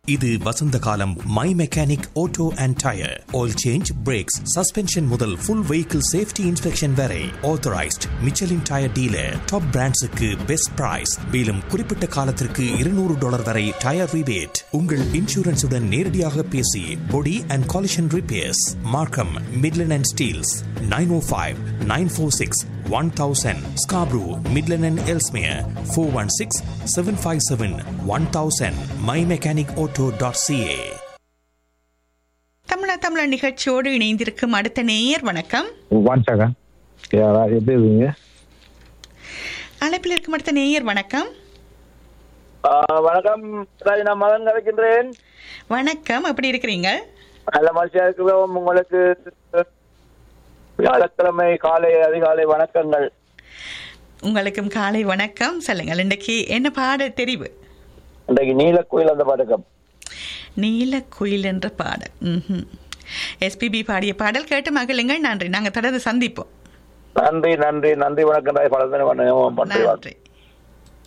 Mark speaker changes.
Speaker 1: இது வசந்த காலம் my mechanic auto and tyre oil change brakes suspension முதல் ஃபுல் வெஹிக்கிள் சேஃப்டி இன்ஸ்பெக்ஷன் வரை authorized Michelin tyre dealer top பிராண்ட்ஸுக்கு பெஸ்ட் பிரைஸ் மேலும் குறிப்பிட்ட காலத்திற்கு இருநூறு டாலர் வரை டயர் ரிபேட் உங்கள் இன்சூரன்ஸுடன் நேரடியாக பேசி body and collision repairs Markham Midland and Steeles nine O five nine four six one thousand Scarborough Midland and Ellesmere four one six seven five seven one thousand my mechanic auto dot CA
Speaker 2: தமிழா தமிழா நிகழ்ச்சியோடு இணைந்திருக்கும் அடுத்த நேயர் வணக்கம்
Speaker 3: one second யாரா எப்படி இருக்கீங்க
Speaker 2: அழைப்பில் இருக்கும் அடுத்த நேயர் வணக்கம்
Speaker 4: ஆ, வணக்கம் ராஜ், நான் மகன் கிடைக்கின்றேன்
Speaker 2: வணக்கம் எப்படி இருக்கிறீங்க
Speaker 4: நல்ல மனுஷியா இருக்கிறோம் உங்களுக்கு வியாழக்கிழமை காலை அதிகாலை வணக்கங்கள்
Speaker 2: உங்களுக்கும் காலை வணக்கம் சொல்லுங்கள் இன்றைக்கு என்ன பாட தெரிவு
Speaker 4: இன்றைக்கு நீலக்குயில் அந்த பதக்கம்
Speaker 2: நீல குயில் என்ற பாடல் ம்ஹும். எஸ்பிபி பாடிய பாடல் கேட்டு மகிழுங்கள் நன்றி நாங்கள் தொடர்ந்து சந்திப்போம்
Speaker 4: நன்றி நன்றி நன்றி வணக்கம் ராய் பலதனை வணக்கம் பண்றேன்
Speaker 2: நன்றி